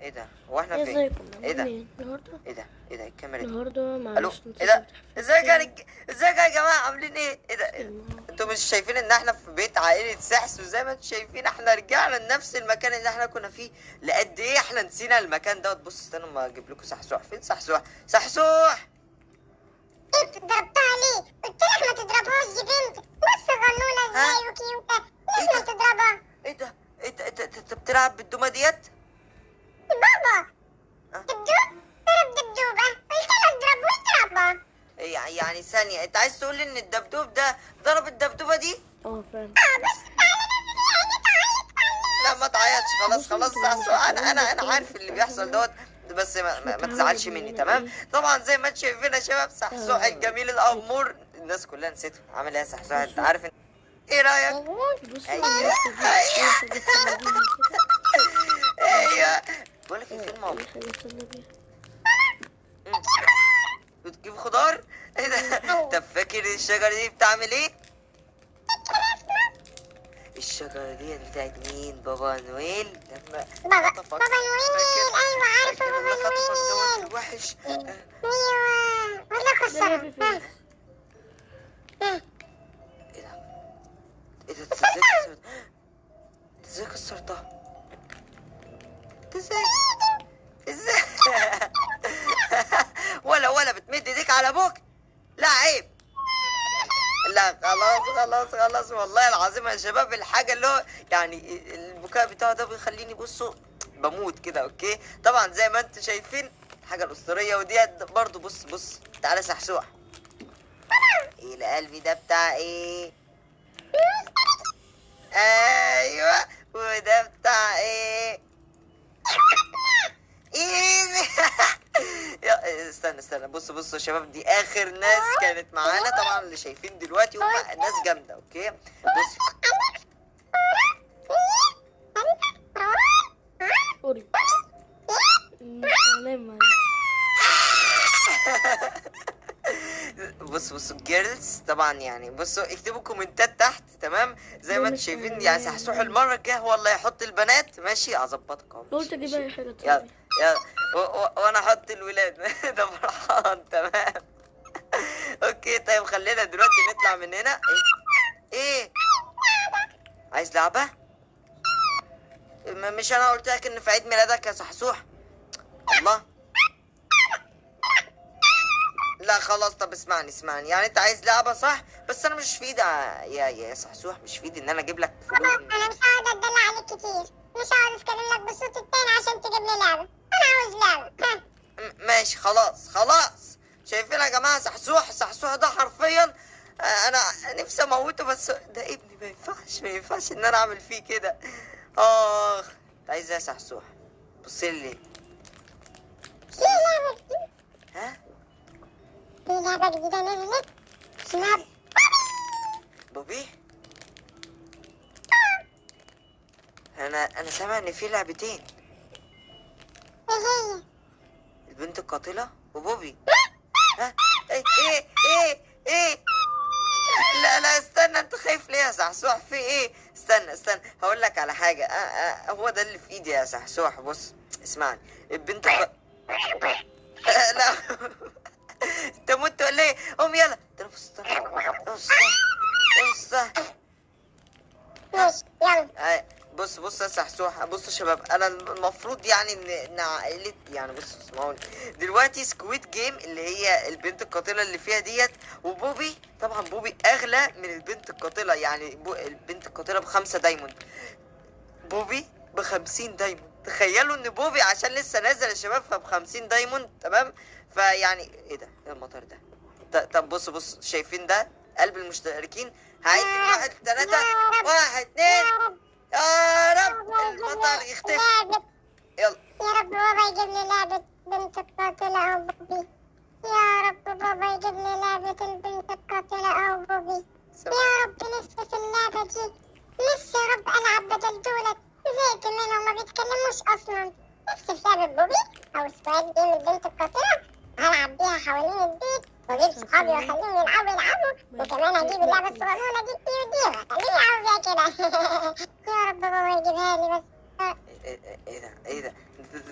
ايه ده هو احنا ايه فين ازيكم ايه ده عاملين ايه النهارده ايه ده ايه ده الكاميرا دي النهارده الو معلش ايه ده ازيك يا رج... ازيك يا جماعه عاملين ايه ايه ده رجاله انتوا مش شايفين ان احنا في بيت عائله سحس وزي ما انتوا شايفين احنا رجعنا لنفس المكان اللي احنا كنا فيه لقد ايه احنا نسينا المكان دوت بصوا استنوا ما اجيب لكم سحسوح فين سحسوح سحسوح انت ضربتها ليه؟ قلت لك ما تضربهاش دي بنت بص غنونة ها؟ ازاي وكيوتة ايه لازم ده؟ تضربها ايه ده ايه ده انت انت- انت بتلعب بالدومه ديت بابا ها؟ دبدوب ضرب دبدوبة قلت له اضرب واضربها يع- يعني ثانيه انت عايز تقول لي ان الدبدوب ده ضرب الدبدوبه دي اه فعلا اه بس تعالى نزل يعني تعيط لا ما تعيطش خلاص بص خلاص انتوا سحسوح انا انا انا بتتكلموا عارف اللي بيحصل دوت بس ما, ما, ما بتعملوا تزعلش بينا مني ايه؟ تمام طبعا زي ما انتم شايفين يا شباب سحسوح آه. الجميل الامور الناس كلها نسيته عامل ايه يا سحسوح انت عارف ان... ايه رايك بصوا أيوة. الحاجة دي- الحاجة دي ايوه بقول لك إيه، فين ماما الحاجة تصلي بيها مم. بتجيب خضار ايه ده طب فاكر الشجره دي بتعمل ايه الشجره دي بتاعت مين بابا نويل لما بابا خطفك. بابا نويل فاكر- ايوه عارفه فاكر بابا لما خطفك نويل دوت وحش آه. ايوه ولا ده خسرها بيبي فيس ها ايه ده ايه ده انت ازاي كسرت انت ازاي كسرتها انت ازاي ازاي ولا ولا بتمد ايديك على ابوك لا عيب لا خلاص خلاص خلاص والله العظيم يا شباب الحاجة اللي هو يعني البكاء بتاعه ده بيخليني بصوا بموت كده اوكي طبعا زي ما انتم شايفين الحاجة الأسطورية وديت برضو بص بص تعالى سحسوح ايه لقلبي ده بتاع ايه ايوه وده بتاع ايه ايه يا استنى استنى بص بص يا شباب دي اخر ناس كانت معانا طبعا اللي شايفين دلوقتي هم ناس جامده اوكي بص قولي مش علام معلش بص بصوا الجيرلز طبعا يعني بصوا اكتبوا كومنتات تحت تمام زي ما انتم شايفين يعني سحسوح المره الجايه هو اللي هيحط البنات ماشي اظبطك اهو قلت ماشي، اجيب ماشي. اي حاجة يلا تصلي يلا و- و- وانا احط الولاد ده فرحان تمام اوكي طيب خلينا دلوقتي نطلع من هنا ايه ايه عايز لعبة م- مش انا قلت لك ان في عيد ميلادك يا سحسوح الله لا خلاص طب اسمعني اسمعني يعني انت عايز لعبة صح بس انا مش في ايدي ع- يا يا سحسوح مش في ايدي ان انا اجيب لك فلوس انا مش هقعد اتدلع عليك كتير مش هقعد اتكلم لك بالصوت التاني عشان تجيب لي لعبة انا عاوز لعبة ها م- ماشي خلاص خلاص شايفين يا جماعه سحسوح سحسوح ده حرفيا آه، انا نفسي اموته بس ده ابني ما ينفعش ما ينفعش ان انا اعمل فيه كده اخ انت عايز ايه يا سحسوح بص لي ليه في لعبة جديدة ها في لعبة جديدة نزلت اسمها بوبي انا انا سامع ان في لعبتين ايه هي البنت القاتله وبوبي ها ايه ايه ايه ايه لا لا استنى انت خايف ليه يا سحسوح في ايه استنى استنى هقول لك على حاجه آه آه هو ده اللي في ايدي يا سحسوح بص اسمعني البنت الق... آه لا انت مت ولا ايه قوم يلا تنفس استنى تنفس استنى ماشي يلا آه، بص بص يا سحسوح بص يا شباب انا المفروض يعني ان ان عائلة يعني بص اسمعوني دلوقتي سكويد جيم اللي هي البنت القاتله اللي فيها ديت وبوبي طبعا بوبي اغلى من البنت القاتله يعني بو البنت القاتله بخمسة دايموند بوبي بخمسين دايموند تخيلوا ان بوبي عشان لسه نازل يا شباب فبخمسين دايموند تمام فيعني ايه ده ايه المطر ده ط- طب بص بص شايفين ده قلب المشتركين هعيد من واحد ثلاثة واحد اتنين يا رب المطر يختفي لعبة يلا يا رب بابا يجيب لي لعبة بنت القاتلة أو بوبي يا رب بابا يجيب لي لعبة البنت القاتلة أو بوبي يا رب لسه في اللعبة دي لسه يا رب ألعب بدل دولت زهقت منهم ما بيتكلموش أصلا نفسي في لعبة بوبي أو سكواد جيم البنت القاتلة هلعب بيها حوالين البيت واجيب صحابي واخليهم يلعبوا يلعبوا وكمان اجيب اللعبة الصغنونة دي دي ودي واخليهم يلعبوا بيها كده يا رب بابا يجيبها لي بس ايه إيه- ايه ده ايه ده انت- انت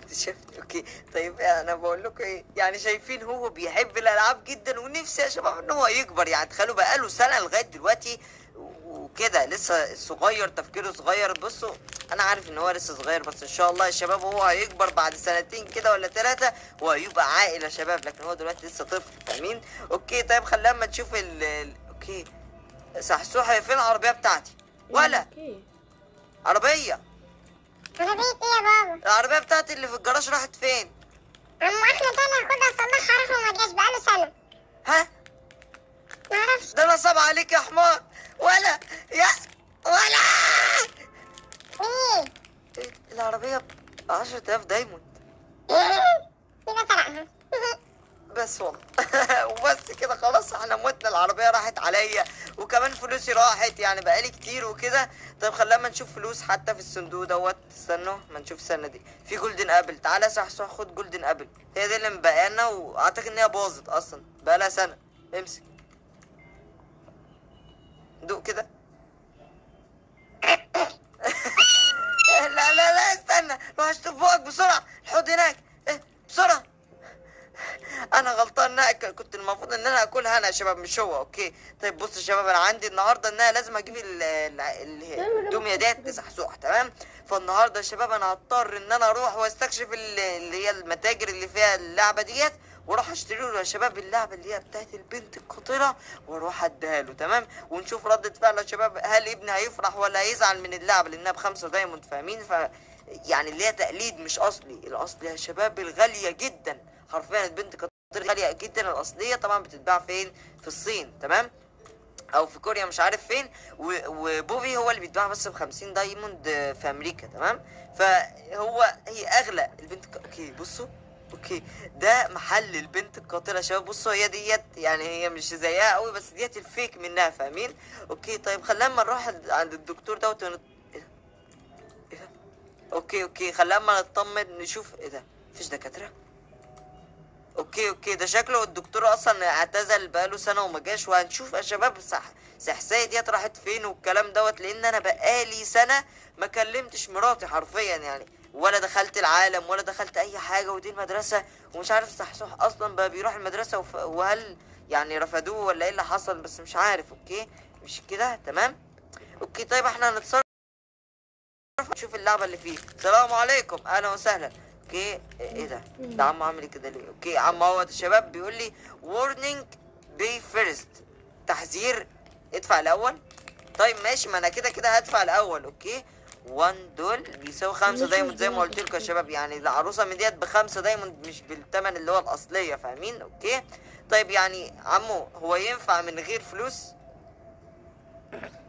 اكتشفت اوكي طيب انا بقول لكم ايه يعني شايفين هو بيحب الالعاب جدا ونفسي يا شباب ان هو يكبر يعني تخيلوا بقاله سنه لغايه دلوقتي وكده لسه صغير تفكيره صغير بصوا انا عارف ان هو لسه صغير بس ان شاء الله يا شباب هو هيكبر بعد سنتين كده ولا ثلاثه وهيبقى عاقل يا شباب لكن هو دلوقتي لسه طفل فاهمين اوكي طيب خلينا اما نشوف ال ال- اوكي سحسوح هي فين العربيه بتاعتي ولا اوكي عربية عربيه ايه يا بابا العربيه بتاعتي اللي في الجراج راحت فين عم احمد انا خدها صلحها عرفه ما جاش بقاله سنة ها ما اعرفش ده نصب عليك يا حمار ولا يا ولا ايه إيه، العربيه ب 10000 دايموند كده سرقها بس والله وبس كده خلاص احنا متنا العربيه راحت عليا وكمان فلوسي راحت يعني بقالي كتير وكده طب خلينا نشوف فلوس حتى في الصندوق دوت استنوا ما نشوف السنه دي في جولدن ابل تعالى يا صحصح خد جولدن ابل هي دي اللي مبقانا واعتقد ان هي باظت اصلا بقالها سنه امسك دوق كده لا لا لا استنى روح اشطب فوقك بسرعه الحوض هناك إيه، بسرعه انا غلطان إن أنا أكل. كنت المفروض ان انا اكلها انا يا شباب مش هو اوكي طيب بص يا شباب انا عندي النهارده ان انا لازم اجيب ال- ال- ال- الدميه ديت تسحسوح تمام فالنهارده يا شباب انا هضطر ان انا اروح واستكشف ال- اللي هي المتاجر اللي فيها اللعبه ديت واروح اشتري له يا شباب اللعبه اللي هي بتاعت البنت القاطره واروح اديها له تمام ونشوف ردة فعله يا شباب هل ابني هيفرح ولا هيزعل من اللعبه لانها بخمسه دايموند فاهمين ف يعني اللي هي تقليد مش اصلي الاصل يا شباب الغاليه جدا حرفيا البنت قاطره غاليه جدا الاصليه طبعا بتتباع فين في الصين تمام او في كوريا مش عارف فين و- وبوبي هو اللي بيتباع بس ب 50 دايموند في امريكا تمام فهو هي اغلى البنت ك... اوكي بصوا اوكي ده محل البنت القاتله يا شباب بصوا هي ديت يعني هي مش زيها قوي بس ديت الفيك منها فاهمين اوكي طيب خلينا اما نروح عند الدكتور دوت ونت... ايه ده ايه ده اوكي اوكي خلينا اما نطمن نشوف ايه ده مفيش دكاتره اوكي اوكي ده شكله الدكتور اصلا اعتزل بقاله سنه وما جاش وهنشوف يا شباب صح سحسايه ديت راحت فين والكلام دوت لان انا بقالي سنه ما كلمتش مراتي حرفيا يعني ولا دخلت العالم ولا دخلت اي حاجه ودي المدرسه ومش عارف صحصح اصلا بقى بيروح المدرسه وف... وهل يعني رفضوه ولا ايه اللي حصل بس مش عارف اوكي مش كده تمام اوكي طيب احنا هنتصرف نشوف اللعبه اللي فيه السلام عليكم اهلا وسهلا اوكي ايه ده ده عم عامل كده ليه اوكي عم هو الشباب بيقول لي warning pay first تحذير ادفع الاول طيب ماشي ما انا كده كده هدفع الاول اوكي 1 دول بيساوي 5 مش دايموند زي ما مشكلة. قلت لكم يا شباب يعني العروسه من ديت بخمسة دايموند مش بالثمن اللي هو الاصليه فاهمين اوكي طيب يعني عمو هو ينفع من غير فلوس